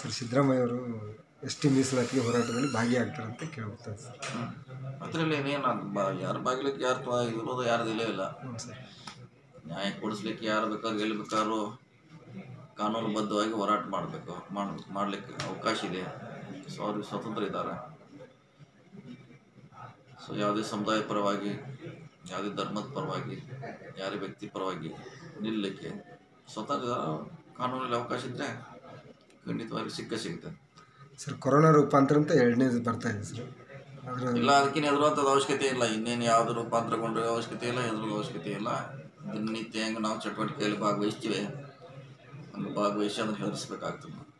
sir Siddaramaiah ಅವರು S T ಮೀಸಲಾತಿಗೆ ಹೋರಾಟದಲ್ಲಿ ಭಾಗಿಯಾಗ್ತಾರೆ ಅಂತ ಕೇಳ್ಬೋದು ಸರ್ ಅದರಲ್ಲಿ ಏನೇನು ಬ ಯಾರು ಬಾಗಿಲಿಕ್ಕೆ ಯಾರು ತ- ಇರೋದು ಯಾರ್ದು ಇಲ್ಲೇ ಇಲ್ಲ ಹ್ಞೂ ಸರ್ ನ್ಯಾಯ ಕೊಡಿಸ್ಲಿಕ್ಕೆ ಯಾರು ಬೇಕಾದ್ರೂ ಎಲ್ಲಿ ಬೇಕಾದ್ರೂ ಕಾನೂನುಬದ್ಧವಾಗಿ ಹೋರಾಟ ಮಾಡಬೇಕು ಮಾಡ್ ಮಾಡಲಿಕ್ಕೆ ಅವಕಾಶ ಇದೆ ಸೊ ಅವ್ರಿಗೆ ಸ್ವತಂತ್ರ ಇದ್ದಾರೆ ಸೊ ಯಾವುದೇ ಸಮುದಾಯ ಪರವಾಗಿ ಯಾವುದೇ ಧರ್ಮದ ಪರವಾಗಿ ಯಾರೇ ವ್ಯಕ್ತಿ ಪರವಾಗಿ ನಿಲ್ಲಲಿಕ್ಕೆ ಸ್ವತಂತ್ರ ಕಾನೂನಲ್ಲಿ ಅವಕಾಶ ಇದ್ದರೆ ಖಂಡಿತವಾಗಿ ಸಿಕ್ಕ ಸಿಗುತ್ತೆ ಸರ್ ಕೊರೋನಾ ರೂಪಾಂತರ ಅಂತ ಎರಡನೇದು ಬರ್ತಾ ಇದೆ ಸರ್ ಅದರ ಇಲ್ಲ ಅದಕ್ಕಿಂತ ಹೆದರುವಂಥದ್ದು ಅವಶ್ಯಕತೆ ಇಲ್ಲ ಇನ್ನೇನು ಯಾವುದು ರೂಪಾಂತರಗೊಂಡ್ರೆ ಅವಶ್ಯಕತೆ ಇಲ್ಲ ಹೆದರೋದು ಅವಶ್ಯಕತೆ ಇಲ್ಲ ದಿನನಿತ್ಯ ಹೆಂಗೆ ನಾವು ಚಟುವಟಿಕೆಯಲ್ಲಿ ಭಾಗವಹಿಸ್ತೀವಿ ಹಂಗೆ ಭಾಗವಹಿಸಿ ಅದನ್ನು ಹೆದರಿಸ್ಬೇಕಾಗ್ತದೆ